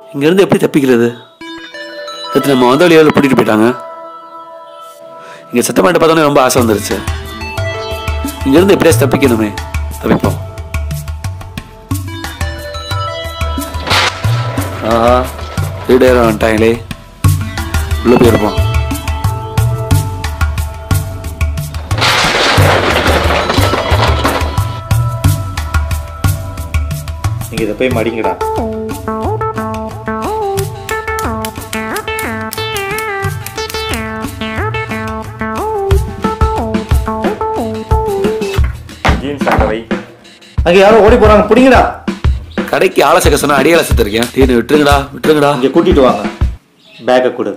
இங்கேருந்து எப்படி தப்பிக்கிறது நேற்று நம்ம வந்த வழியால் கூட்டிகிட்டு போயிட்டாங்க இங்கே சத்தமாட்ட பார்த்தோன்னே ரொம்ப ஆசை வந்துருச்சு இங்கேருந்து எப்படியாச்சும் தப்பிக்கணுமே தப்பிப்போம் ஆஹா திருடேரம் வந்துட்டாங்களே உள்ளே போயிருப்போம் நீங்கள் இதை போய் மடிங்கடா ஜீன்ஸ் அங்கே வை அங்கே யாரோ ஓடி போகிறாங்க பிடிங்கடா கடைக்கு ஆளை சேர்க்க சொன்னா அடியாளை சேர்த்துருக்கேன் டீ விட்டுருங்கடா விட்டுருங்கடா இங்கே கூட்டிட்டு வாங்க பேக்கை கொடு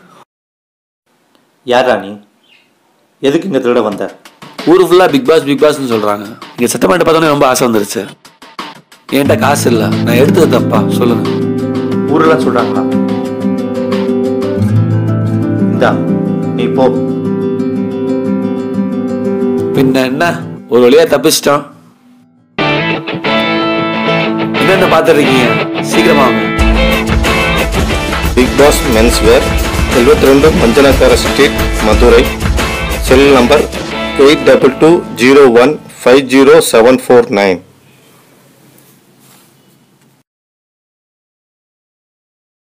யாரா நீ எதுக்கு இங்கே திருட வந்த ஊர் ஃபுல்லாக பிக் பாஸ் பிக் பாஸ்னு சொல்கிறாங்க இங்கே சத்தமாட்ட பார்த்தோன்னே ரொம்ப ஆசை வந்துருச்சு என்கிட்ட காசு இல்லை நான் எடுத்தது தப்பா சொல்லுங்க ஊரெல்லாம் சொல்கிறாங்களா இந்தா நீ போ பின்ன என்ன ஒரு வழியா தப்பிச்சிட்டோம் என்னென்ன பார்த்துட்டு இருக்கீங்க சீக்கிரமா வாங்க பிக் பாஸ் மென்ஸ் வேர் எழுபத்தி ரெண்டு Manjanakkara street Madurai cell number eight double two zero one five zero seven four nine